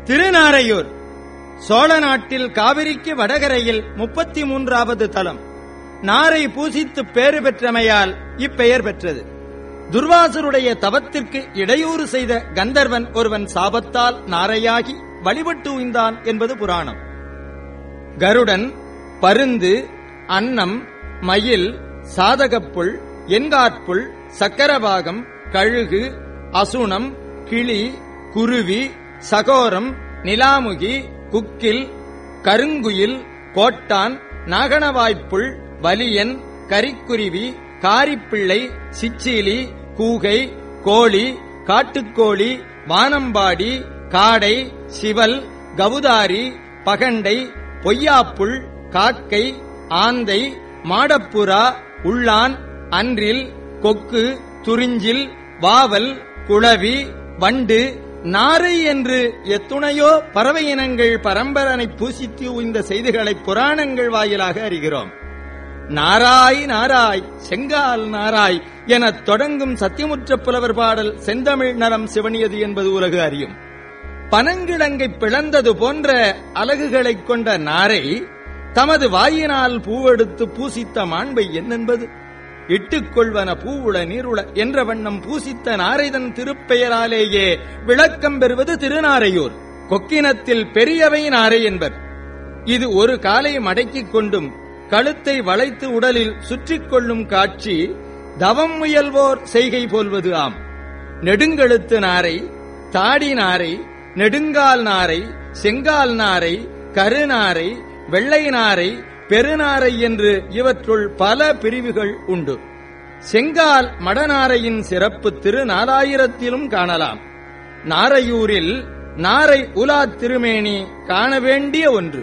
திருநாரையூர் சோழ நாட்டில் காவிரிக்கு வடகரையில் முப்பத்தி மூன்றாவது தலம் நாரை பூசித்து பேறு பெற்றமையால் இப்பெயர் பெற்றது துர்வாசருடைய தவத்திற்கு இடையூறு செய்த கந்தர்வன் ஒருவன் சாபத்தால் நாரையாகி வழிபட்டு உய்ந்தான் என்பது புராணம் கருடன் பருந்து அன்னம் மயில் சாதகப்புல் என்காற்புல் சக்கரபாகம் கழுகு அசுணம் கிளி குருவி சகோரம் நிலாமுகி குக்கில் கருங்குயில் கோட்டான் நாகணவாய்ப்புள் வலியன் கரிக்குருவி காரிப்பிள்ளை சிச்சிலி கூகை கோழி காட்டுக்கோழி வானம்பாடி காடை சிவல் கவுதாரி பகண்டை பொய்யாப்புள் காக்கை ஆந்தை மாடப்புறா உள்ளான் அன்றில் கொக்கு துறிஞ்சில் வாவல் குளவி வண்டு நாரை என்று எத்துணையோ பறவை இனங்கள் பரம்பரனை பூசித்து உய்ந்த செய்திகளை புராணங்கள் வாயிலாக அறிகிறோம் நாராய் நாராய் செங்கால் நாராய் எனத் தொடங்கும் சத்தியமுற்ற புலவர் பாடல் செந்தமிழ் நரம் சிவனியது என்பது உலகு அறியும் பனங்கிழங்கை பிளந்தது போன்ற அலகுகளைக் கொண்ட நாரை தமது வாயினால் பூவெடுத்து பூசித்த மாண்பை என்னென்பது இட்டுக்கொள்வன பூவுள நீருள என்ற வண்ணம் பூசித்த நாரைதன் திருப்பெயராலேயே விளக்கம் பெறுவது திருநாரையூர் கொக்கினத்தில் பெரியவை நாரை என்பர் இது ஒரு காலை மடக்கிக் கொண்டும் கழுத்தை வளைத்து உடலில் சுற்றிக் கொள்ளும் காட்சி தவம் முயல்வோர் செய்கை போல்வது ஆம் நெடுங்கழுத்து நாரை தாடி நாரை நெடுங்கால் நாரை செங்கால் நாரை கருநாரை வெள்ளை நாரை பெருநாரை என்று இவற்றுள் பல பிரிவுகள் உண்டு செங்கால் மடநாரையின் சிறப்பு திரு நாலாயிரத்திலும் காணலாம் நாரையூரில் நாரை உலா திருமேனி காண வேண்டிய ஒன்று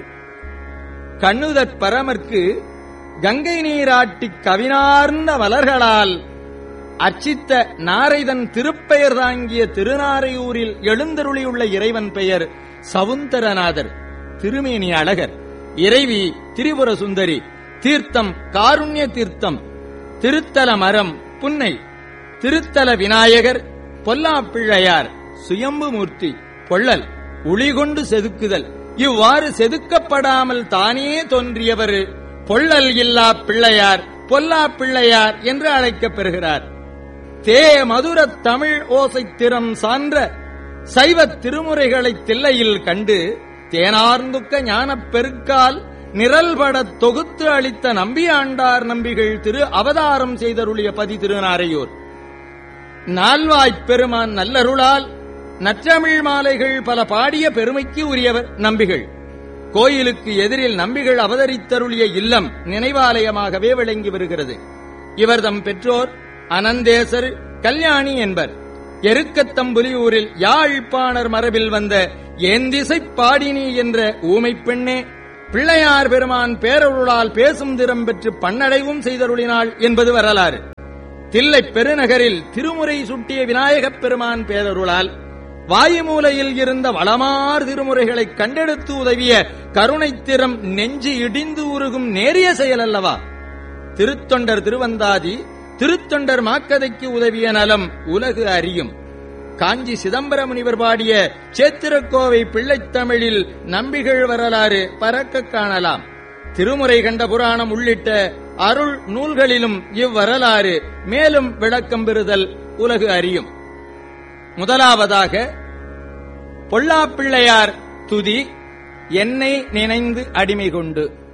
கண்ணுதற் பரமர்க்கு கங்கை நீராட்டிக் கவினார்ந்த மலர்களால் அர்ச்சித்த நாரைதன் திருப்பெயர் தாங்கிய திருநாரையூரில் எழுந்தருளியுள்ள இறைவன் பெயர் சவுந்தரநாதர் திருமேனி அழகர் இறைவி திரிபுர சுந்தரி தீர்த்தம் காருண்ய தீர்த்தம் திருத்தல மரம் புன்னை திருத்தல விநாயகர் பொல்லாப்பிள்ளையார் சுயம்புமூர்த்தி பொள்ளல் உளிகொண்டு செதுக்குதல் இவ்வாறு செதுக்கப்படாமல் தானே தோன்றியவர் பொள்ளல் இல்லா பிள்ளையார் பொல்லா பிள்ளையார் என்று அழைக்கப் பெறுகிறார் தே மதுர தமிழ் ஓசை திறம் சான்ற சைவத் திருமுறைகளைத் தில்லையில் கண்டு தேனார்ந்துக்க ஞானப் பெருக்கால் நிரல்படத் தொகுத்து அளித்த நம்பியாண்டார் நம்பிகள் திரு அவதாரம் செய்தருளிய பதி திருநாரையூர் நால்வாய்ப் பெருமான் நல்லருளால் நற்றமிழ் மாலைகள் பல பாடிய பெருமைக்கு உரியவர் நம்பிகள் கோயிலுக்கு எதிரில் நம்பிகள் அவதரித்தருளிய இல்லம் நினைவாலயமாகவே விளங்கி வருகிறது இவர்தம் பெற்றோர் அனந்தேசர் கல்யாணி என்பர் எருக்கத்தம்புலியூரில் யாழ்ப்பாணர் மரபில் வந்த ஏந்திசை பாடினி என்ற ஊமைப் பெண்ணே பிள்ளையார் பெருமான் பேரருளால் பேசும் திறம் பெற்று பன்னடைவும் செய்தருளினாள் என்பது வரலாறு தில்லை பெருநகரில் திருமுறை சுட்டிய விநாயகப் பெருமான் பேரருளால் வாயுமூலையில் இருந்த வளமார் திருமுறைகளை கண்டெடுத்து உதவிய கருணைத்திறம் நெஞ்சு இடிந்து உருகும் நேரிய செயல் அல்லவா திருத்தொண்டர் திருவந்தாதி திருத்தொண்டர் மாக்கதைக்கு உதவிய நலம் உலகு அறியும் காஞ்சி சிதம்பர முனிவர் பாடிய சேத்திரக்கோவை பிள்ளைத்தமிழில் நம்பிகள் வரலாறு பறக்க காணலாம் திருமுறை கண்ட புராணம் உள்ளிட்ட அருள் நூல்களிலும் இவ்வரலாறு மேலும் விளக்கம் பெறுதல் உலகு அறியும் முதலாவதாக பொல்லாப்பிள்ளையார் துதி என்னை நினைந்து அடிமை கொண்டு